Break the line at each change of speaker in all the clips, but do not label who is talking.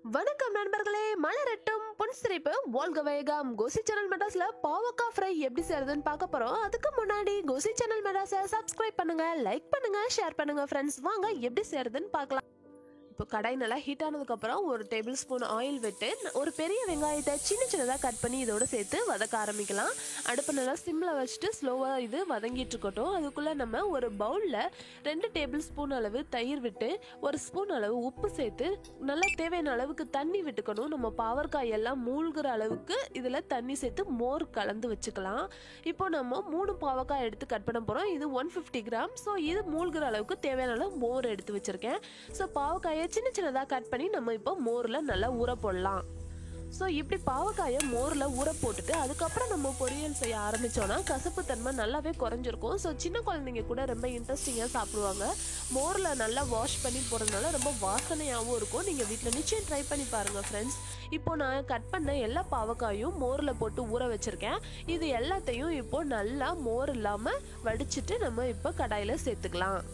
வணக்கம் நண்பர்களே மலரட்டும் பொன்சிரிப்பு வாழ்க வேகம் கோசி சேனல் மெட்ராஸ்ல பாவக்கா ஃப்ரை எப்படி செய்யறதுன்னு பார்க்க போறோம் அதுக்கு முன்னாடி கோசி சேனல் மெட்ராஸை சப்ஸ்கிரைப் பண்ணுங்க லைக் பண்ணுங்க ஷேர் பண்ணுங்க ஃப்ரெண்ட்ஸ் வாங்க எப்படி செய்யறதுன்னு பார்க்கலாம் இப்போ கடாய் நல்லா ஹீட் ஆனதுக்கப்புறம் ஒரு டேபிள் ஸ்பூன் ஆயில் விட்டு ஒரு பெரிய வெங்காயத்தை சின்ன சின்னதாக கட் பண்ணி இதோட சேர்த்து வதக்க ஆரம்பிக்கலாம் அடுப்பு நல்லா சிம்மில் வச்சுட்டு ஸ்லோவாக இது வதங்கிட்டு இருக்கட்டும் அதுக்குள்ளே நம்ம ஒரு பவுலில் ரெண்டு டேபிள் ஸ்பூன் அளவு தயிர் விட்டு ஒரு ஸ்பூன் அளவு உப்பு சேர்த்து நல்லா தேவையான அளவுக்கு தண்ணி விட்டுக்கணும் நம்ம பாவற்காய் எல்லாம் மூழ்கிற அளவுக்கு இதில் தண்ணி சேர்த்து மோர் கலந்து வச்சுக்கலாம் இப்போ நம்ம மூணு பாவக்காய் எடுத்து கட் பண்ண போகிறோம் இது ஒன் ஃபிஃப்டி கிராம் ஸோ இது மூழ்கிற அளவுக்கு தேவையான அளவு மோர் எடுத்து வச்சுருக்கேன் ஸோ பாவக்காயை சின்ன சின்னதாக கட் பண்ணி நம்ம இப்போ மோரில் நல்லா ஊற போடலாம் ஸோ இப்படி பாவக்காயை மோரில் ஊற போட்டுட்டு அதுக்கப்புறம் நம்ம பொரியல் செய்ய ஆரம்பித்தோன்னா கசப்பு தன்மை நல்லாவே குறைஞ்சிருக்கும் ஸோ சின்ன குழந்தைங்க கூட ரொம்ப இன்ட்ரெஸ்டிங்காக சாப்பிடுவாங்க மோரில் நல்லா வாஷ் பண்ணி போடுறதுனால ரொம்ப வாசனையாகவும் இருக்கும் நீங்கள் வீட்டில் நிச்சயம் ட்ரை பண்ணி பாருங்கள் ஃப்ரெண்ட்ஸ் இப்போ நான் கட் பண்ண எல்லா பாவக்காயும் மோரில் போட்டு ஊற வச்சுருக்கேன் இது எல்லாத்தையும் இப்போ நல்லா மோர் இல்லாமல் வடிச்சிட்டு நம்ம இப்போ கடாயில் சேர்த்துக்கலாம்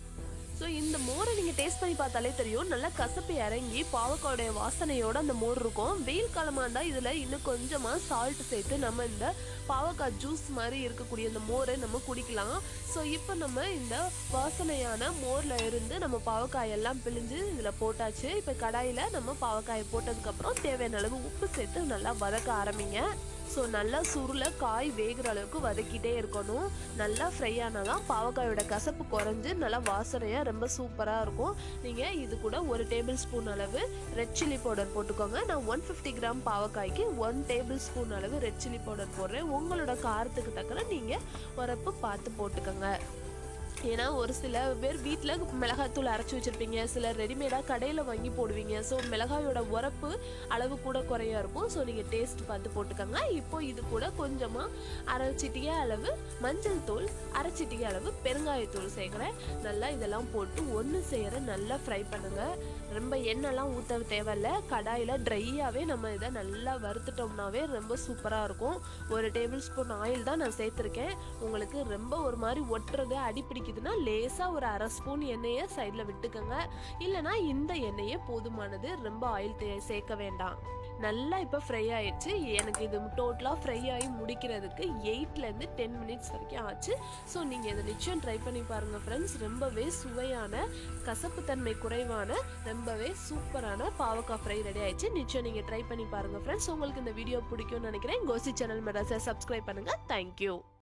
ஸோ இந்த மோரை நீங்கள் டேஸ்ட் பண்ணி பார்த்தாலே தெரியும் நல்லா கசப்பு இறங்கி பாவக்காயோடைய வாசனையோட அந்த மோர் இருக்கும் வெயில் காலமாக இருந்தால் இதில் இன்னும் கொஞ்சமாக சால்ட் சேர்த்து நம்ம இந்த பாவக்காய் ஜூஸ் மாதிரி இருக்கக்கூடிய இந்த மோரை நம்ம குடிக்கலாம் ஸோ இப்போ நம்ம இந்த வாசனையான மோரில் இருந்து நம்ம பாவக்காய் எல்லாம் பிழிஞ்சு இதில் போட்டாச்சு இப்போ கடாயில் நம்ம பாவக்காயை போட்டதுக்கப்புறம் தேவையான அளவு உப்பு சேர்த்து நல்லா வதக்க ஆரம்பிங்க ஸோ நல்லா சுருள காய் வேகிற அளவுக்கு வதக்கிட்டே இருக்கணும் நல்லா ஃப்ரை ஆனால் தான் பாவக்காயோட கசப்பு குறைஞ்சு நல்லா வாசனையாக ரொம்ப சூப்பராக இருக்கும் நீங்கள் இது கூட ஒரு டேபிள் ஸ்பூன் அளவு ரெட் சில்லி பவுடர் போட்டுக்கோங்க நான் ஒன் ஃபிஃப்டி கிராம் பாவக்காய்க்கு ஒன் டேபிள் ஸ்பூன் அளவு ரெட் சில்லி பவுடர் போடுறேன் உங்களோட காரத்துக்கு தக்கன நீங்கள் உரப்பு பார்த்து போட்டுக்கோங்க ஏன்னா ஒரு சில பேர் வீட்டில் மிளகாத்தூள் அரைச்சி வச்சுருப்பீங்க சிலர் ரெடிமேடாக கடையில் வாங்கி போடுவீங்க ஸோ மிளகாயோட உரப்பு அளவு கூட குறையா இருக்கும் ஸோ நீங்கள் டேஸ்ட் பார்த்து போட்டுக்கோங்க இப்போ இது கூட கொஞ்சமாக அரை சிட்டிகை அளவு மஞ்சள் தூள் அரை சிட்டிகை அளவு பெருங்காயத்தூள் சேர்க்குறேன் நல்லா இதெல்லாம் போட்டு ஒன்று செய்கிற நல்லா ஃப்ரை பண்ணுங்கள் ரொம்ப எண்ணெய்லாம் ஊற்ற தேவையில்ல கடாயில் ட்ரையாகவே நம்ம இதை நல்லா வறுத்துட்டோம்னாவே ரொம்ப சூப்பராக இருக்கும் ஒரு டேபிள் ஸ்பூன் ஆயில் தான் நான் சேர்த்துருக்கேன் உங்களுக்கு ரொம்ப ஒரு மாதிரி ஒட்டுறது அடி பிடிக்குதுன்னா லேசாக ஒரு அரை ஸ்பூன் எண்ணெயை சைடில் விட்டுக்கோங்க இல்லைனா இந்த எண்ணெயே போதுமானது ரொம்ப ஆயில் தே சேர்க்க வேண்டாம் நல்லா இப்போ ஃப்ரை ஆயிடுச்சு எனக்கு இது டோட்டலாக ஃப்ரை ஆகி முடிக்கிறதுக்கு எயிட்லேருந்து டென் மினிட்ஸ் வரைக்கும் ஆச்சு ஸோ நீங்கள் இதை நிச்சயம் ட்ரை பண்ணி பாருங்கள் ஃப்ரெண்ட்ஸ் ரொம்பவே சுவையான கசப்புத்தன்மை குறைவான ரொம்பவே சூப்பரான பாவக்காய் ஃப்ரை ரெடி ஆயிடுச்சு நிச்சயம் நீங்கள் ட்ரை பண்ணி பாருங்கள் ஃப்ரெண்ட்ஸ் உங்களுக்கு இந்த வீடியோ பிடிக்கும்னு நினைக்கிறேன் கோசி சேனல் மெடாஸை சப்ஸ்கிரைப் பண்ணுங்கள் தேங்க்யூ